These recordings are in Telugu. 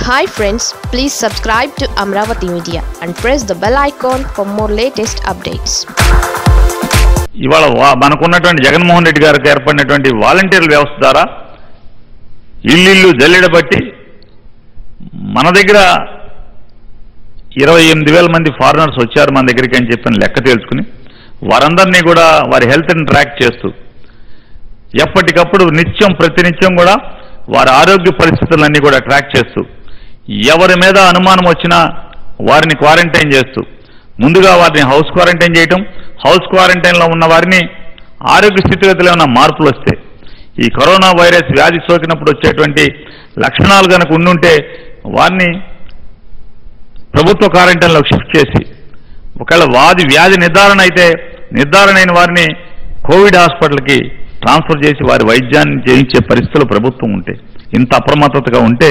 hi friends please subscribe to Amaravati media and press the bell icon for more latest updates ఇవాళ వా- మనకున్నటువంటి జగన్మోహన్ రెడ్డి గారికి ఏర్పడినటువంటి వాలంటీర్ల వ్యవస్థ ద్వారా ఇల్లు జల్లెడ బట్టి మన దగ్గర ఇరవై ఎనిమిది వేల మంది ఫారినర్స్ వచ్చారు మన దగ్గరికి అని చెప్పిన లెక్క తేల్చుకుని వారందరినీ కూడా వారి హెల్త్ని ట్రాక్ చేస్తూ ఎప్పటికప్పుడు నిత్యం ప్రతినిత్యం కూడా వారి ఆరోగ్య పరిస్థితులన్నీ కూడా ట్రాక్ చేస్తూ ఎవరి మీద అనుమానం వచ్చినా వారిని క్వారంటైన్ చేస్తూ ముందుగా వారిని హౌస్ క్వారంటైన్ చేయటం హౌస్ క్వారంటైన్లో ఉన్న వారిని ఆరోగ్య స్థితిగతిలో ఉన్న మార్పులు వస్తే ఈ కరోనా వైరస్ వ్యాధి సోకినప్పుడు వచ్చేటువంటి లక్షణాలు కనుక ఉండుంటే వారిని ప్రభుత్వ క్వారంటైన్లో షిఫ్ట్ చేసి ఒకవేళ వాది వ్యాధి నిర్ధారణ అయితే నిర్ధారణ అయిన వారిని కోవిడ్ హాస్పిటల్కి ట్రాన్స్ఫర్ చేసి వారి వైద్యాన్ని చేయించే పరిస్థితులు ప్రభుత్వం ఉంటే ఇంత అప్రమత్తతగా ఉంటే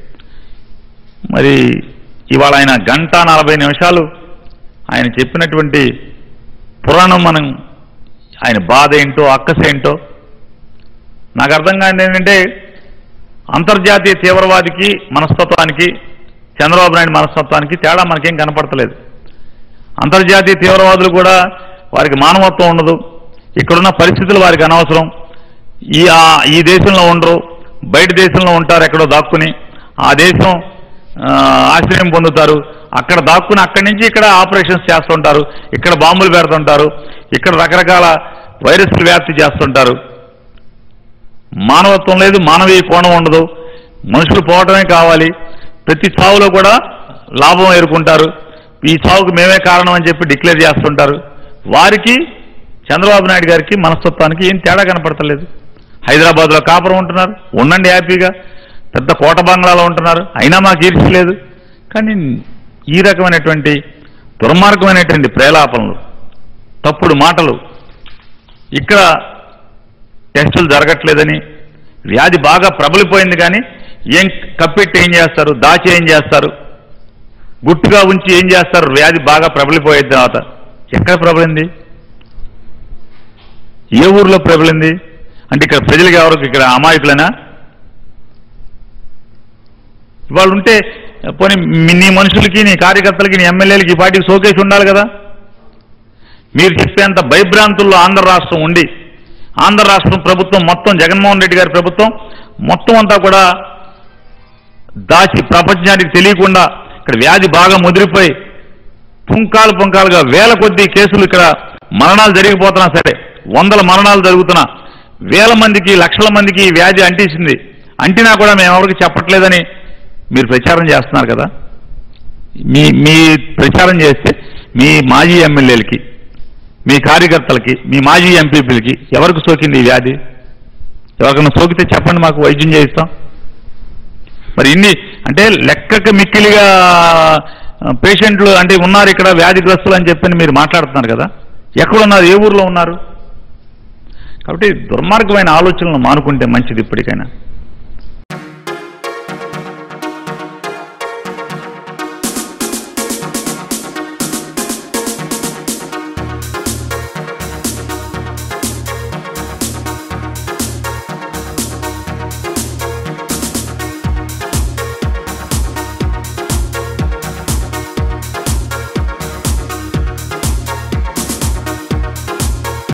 మరి ఇవాళ ఆయన గంట నలభై నిమిషాలు ఆయన చెప్పినటువంటి పురాణం మనం ఆయన బాధ ఏంటో అక్కస ఏంటో నాకు అర్థం కానిది ఏంటంటే అంతర్జాతీయ తీవ్రవాదికి మనస్తత్వానికి చంద్రబాబు నాయుడు మనస్తత్వానికి తేడా మనకేం కనపడతలేదు అంతర్జాతీయ తీవ్రవాదులు కూడా వారికి మానవత్వం ఉండదు ఇక్కడున్న పరిస్థితులు వారికి అనవసరం ఈ ఆ- ఈ దేశంలో ఉండరు బయట దేశంలో ఉంటారు ఎక్కడో దాక్కుని ఆ దేశం ఆ, ఆశ్రయం పొందుతారు అక్కడ దాక్కుని అక్కడి నుంచి ఇక్కడ ఆపరేషన్స్ చేస్తుంటారు ఇక్కడ బాంబులు పెడుతుంటారు ఇక్కడ రకరకాల వైరస్లు వ్యాప్తి చేస్తుంటారు మానవత్వం లేదు మానవీయ కోణం ఉండదు మనుషులు పోవటమే కావాలి ప్రతి చావులో కూడా లాభం ఎదుర్కొంటారు ఈ చావుకు మేమే కారణం అని చెప్పి డిక్లేర్ చేస్తుంటారు వారికి చంద్రబాబు నాయుడు గారికి మనస్తత్వానికి ఏం తేడా కనపడతలేదు హైదరాబాద్లో కాపురం ఉంటున్నారు ఉండండి హ్యాపీగా పెద్ద కోట బంగ్లాలో ఉంటున్నారు అయినా మాకు ఈర్చి లేదు కానీ ఈ రకమైనటువంటి దుర్మార్గమైనటువంటి ప్రేలాపనలు తప్పుడు మాటలు ఇక్కడ టెస్టులు జరగట్లేదని వ్యాధి బాగా ప్రబలిపోయింది కానీ ఏం కప్పెట్టి ఏం చేస్తారు దాచి ఏం చేస్తారు గుట్టుగా ఉంచి ఏం చేస్తారు వ్యాధి బాగా ప్రబలిపోయిన తర్వాత ఎక్కడ ప్రబలింది ఏ ఊర్లో ప్రబలింది అంటే ఇక్కడ ప్రజలకు ఎవరికి ఇక్కడ అమాయకులనా ఇవాళ ఉంటే పోనీ మీ- నీ మనుషులకి నీ కార్యకర్తలకి నీ ఎమ్మెల్యేలకి ఈ పార్టీకి సోకేసి ఉండాలి కదా మీరు చెప్పేంత భయభ్రాంతుల్లో ఆంధ్ర రాష్ట్రం ఉండి ఆంధ్ర రాష్ట్రం ప్రభుత్వం మొత్తం జగన్మోహన్ రెడ్డి గారి ప్రభుత్వం మొత్తం అంతా కూడా దాచి ప్రపంచానికి తెలియకుండా ఇక్కడ వ్యాధి బాగా ముదిరిపోయి పుంకాలు పుంకాలుగా వేల కొద్దీ కేసులు ఇక్కడ మరణాలు జరిగిపోతున్నా సరే వందల మరణాలు జరుగుతున్నా వేల మందికి లక్షల మందికి ఈ వ్యాధి అంటేసింది అంటినా కూడా మేము ఎవరికి చెప్పట్లేదని మీరు ప్రచారం చేస్తున్నారు కదా మీ మీ ప్రచారం చేస్తే మీ మాజీ ఎమ్మెల్యేలకి మీ కార్యకర్తలకి మీ మాజీ ఎంపీపీలకి ఎవరికి సోకింది ఈ వ్యాధి ఎవరికైనా సోకితే చెప్పండి మాకు వైద్యం చేయిస్తాం మరి ఇన్ని అంటే లెక్కకు మిక్కిలిగా ఆ, పేషెంట్లు అంటే ఉన్నారు ఇక్కడ వ్యాధిగ్రస్తులు అని చెప్పని మీరు మాట్లాడుతున్నారు కదా ఎక్కడున్నారు ఏ ఊర్లో ఉన్నారు కాబట్టి దుర్మార్గమైన ఆలోచనలు మానుకుంటే మంచిది ఇప్పటికైనా